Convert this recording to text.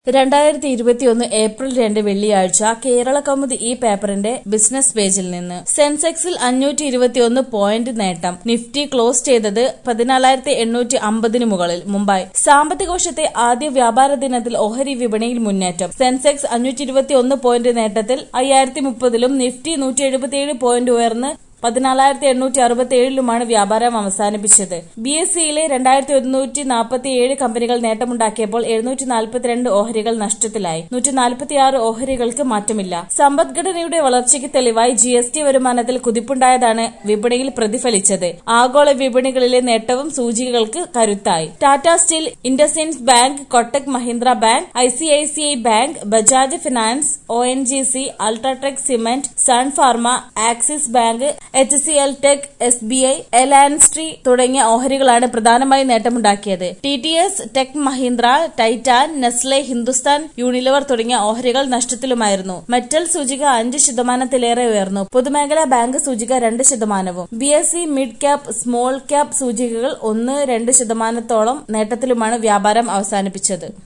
രണ്ടായിരത്തി ഇരുപത്തിയൊന്ന് ഏപ്രിൽ രണ്ട് വെള്ളിയാഴ്ച കേരള കൗമുദി ഈ പേപ്പറിന്റെ ബിസിനസ് പേജിൽ നിന്ന് സെൻസെക്സിൽ അഞ്ഞൂറ്റി ഇരുപത്തിയൊന്ന് പോയിന്റ് നേട്ടം നിഫ്റ്റി ക്ലോസ് ചെയ്തത് പതിനാലായിരത്തി എണ്ണൂറ്റി അമ്പതിന് മുകളിൽ മുംബൈ സാമ്പത്തിക വർഷത്തെ ആദ്യ വ്യാപാര ദിനത്തിൽ ഓഹരി വിപണിയിൽ മുന്നേറ്റം സെൻസെക്സ് അഞ്ഞൂറ്റി ഇരുപത്തിയൊന്ന് പോയിന്റ് നേട്ടത്തിൽ അയ്യായിരത്തി മുപ്പതിലും നിഫ്റ്റി നൂറ്റി എഴുപത്തിയേഴ് പോയിന്റ് ഉയർന്ന് പതിനാലായിരത്തി എണ്ണൂറ്റി അറുപത്തി ഏഴിലുമാണ് വ്യാപാരം അവസാനിപ്പിച്ചത് ബി എസ് സിയിലെ രണ്ടായിരത്തി ഒരുന്നൂറ്റി നാൽപ്പത്തി ഏഴ് കമ്പനികൾ നേട്ടമുണ്ടാക്കിയപ്പോൾ എഴുന്നൂറ്റി നാൽപ്പത്തിരണ്ട് ഓഹരികൾ നഷ്ടത്തിലായി നൂറ്റി നാൽപ്പത്തിയാറ് ഓഹരികൾക്ക് മാറ്റമില്ല സമ്പദ്ഘടനയുടെ വളർച്ചയ്ക്ക് തെളിവായി ജി എസ് ടി വരുമാനത്തിൽ കുതിപ്പുണ്ടായതാണ് വിപണിയിൽ പ്രതിഫലിച്ചത് ആഗോള വിപണികളിലെ നേട്ടവും സൂചികകൾക്ക് കരുത്തായി Tata steel IndusInd bank Kotak Mahindra bank I C I C I bank Bajaj finance O N G C UltraTech cement Sun Pharma Axis bank H C L tech S B I എലാൻസ്ട്രി തുടങ്ങിയ ഓഹരികളാണ് പ്രധാനമായി നേട്ടമുണ്ടാക്കിയത് T T S tech Mahindra Titan Nestle Hindustan Unilever തുടങ്ങിയ ഓഹരികൾ നഷ്ടത്തിലുമായിരുന്നു metal സൂചിക അഞ്ച് ശതമാനത്തിലേറെ ഉയർന്നു പൊതുമേഖലാ ബാങ്ക് സൂചിക രണ്ട് ശതമാനവും B S C mid cap small cap സൂചികകൾ ഒന്ന് രണ്ട് ശതമാനത്തോളം നേട്ടത്തിലുമാണ് വ്യാപാരം അവസാനിപ്പിച്ചത്